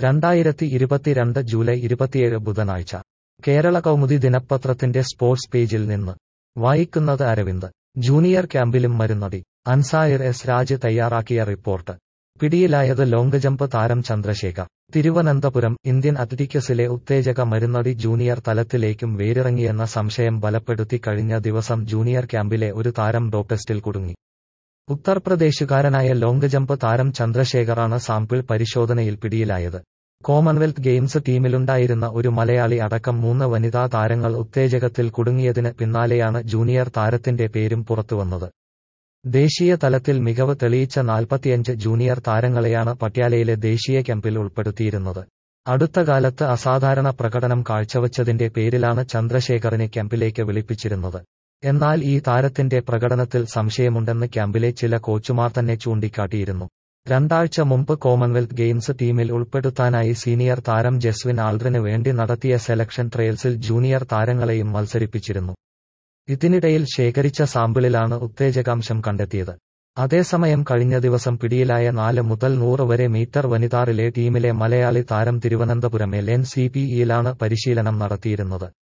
രണ്ടായിരത്തി ഇരുപത്തിരണ്ട് ജൂലൈ ഇരുപത്തിയേഴ് ബുധനാഴ്ച കേരള കൗമുദി ദിനപത്രത്തിന്റെ സ്പോർട്സ് പേജിൽ നിന്ന് വായിക്കുന്നത് അരവിന്ദ് ജൂനിയർ ക്യാമ്പിലും മരുന്നടി അൻസായർ എസ് രാജ് തയ്യാറാക്കിയ റിപ്പോർട്ട് പിടിയിലായത് ലോങ് ജമ്പ് താരം ചന്ദ്രശേഖർ തിരുവനന്തപുരം ഇന്ത്യൻ അത്ലറ്റിക്സിലെ ഉത്തേജക മരുന്നടി ജൂനിയർ തലത്തിലേക്കും വേരിറങ്ങിയെന്ന സംശയം ബലപ്പെടുത്തി കഴിഞ്ഞ ദിവസം ജൂനിയർ ക്യാമ്പിലെ ഒരു താരം ഡോപ് ടെസ്റ്റിൽ കുടുങ്ങി ഉത്തർപ്രദേശുകാരനായ ലോങ് ജമ്പ് താരം ചന്ദ്രശേഖറാണ് സാമ്പിൾ പരിശോധനയിൽ പിടിയിലായത് കോമൺവെൽത്ത് ഗെയിംസ് ടീമിലുണ്ടായിരുന്ന ഒരു മലയാളി അടക്കം മൂന്ന് വനിതാ താരങ്ങൾ ഉത്തേജകത്തിൽ കുടുങ്ങിയതിന് പിന്നാലെയാണ് ജൂനിയർ താരത്തിന്റെ പേരും പുറത്തുവന്നത് ദേശീയ തലത്തിൽ മികവ് തെളിയിച്ച നാൽപ്പത്തിയഞ്ച് ജൂനിയർ താരങ്ങളെയാണ് പട്യാലയിലെ ദേശീയ ക്യാമ്പിൽ ഉൾപ്പെടുത്തിയിരുന്നത് അടുത്ത കാലത്ത് അസാധാരണ പ്രകടനം കാഴ്ചവച്ചതിന്റെ പേരിലാണ് ചന്ദ്രശേഖറിനെ ക്യാമ്പിലേക്ക് വിളിപ്പിച്ചിരുന്നത് എന്നാൽ ഈ താരത്തിന്റെ പ്രകടനത്തിൽ സംശയമുണ്ടെന്ന് ക്യാമ്പിലെ ചില കോച്ചുമാർ തന്നെ ചൂണ്ടിക്കാട്ടിയിരുന്നു രണ്ടാഴ്ച മുമ്പ് കോമൺവെൽത്ത് ഗെയിംസ് ടീമിൽ ഉൾപ്പെടുത്താനായി സീനിയർ താരം ജസ്വിൻ ആൾഡ്രിന് വേണ്ടി നടത്തിയ സെലക്ഷൻ ട്രയൽസിൽ ജൂനിയർ താരങ്ങളെയും മത്സരിപ്പിച്ചിരുന്നു ഇതിനിടയിൽ ശേഖരിച്ച സാമ്പിളിലാണ് ഉത്തേജകാംശം കണ്ടെത്തിയത് അതേസമയം കഴിഞ്ഞ ദിവസം പിടിയിലായ നാല് മുതൽ നൂറ് വരെ മീറ്റർ വനിതാ റിലേ ടീമിലെ മലയാളി താരം തിരുവനന്തപുരം എൽ എൻ സി പിയിലാണ് പരിശീലനം നടത്തിയിരുന്നത്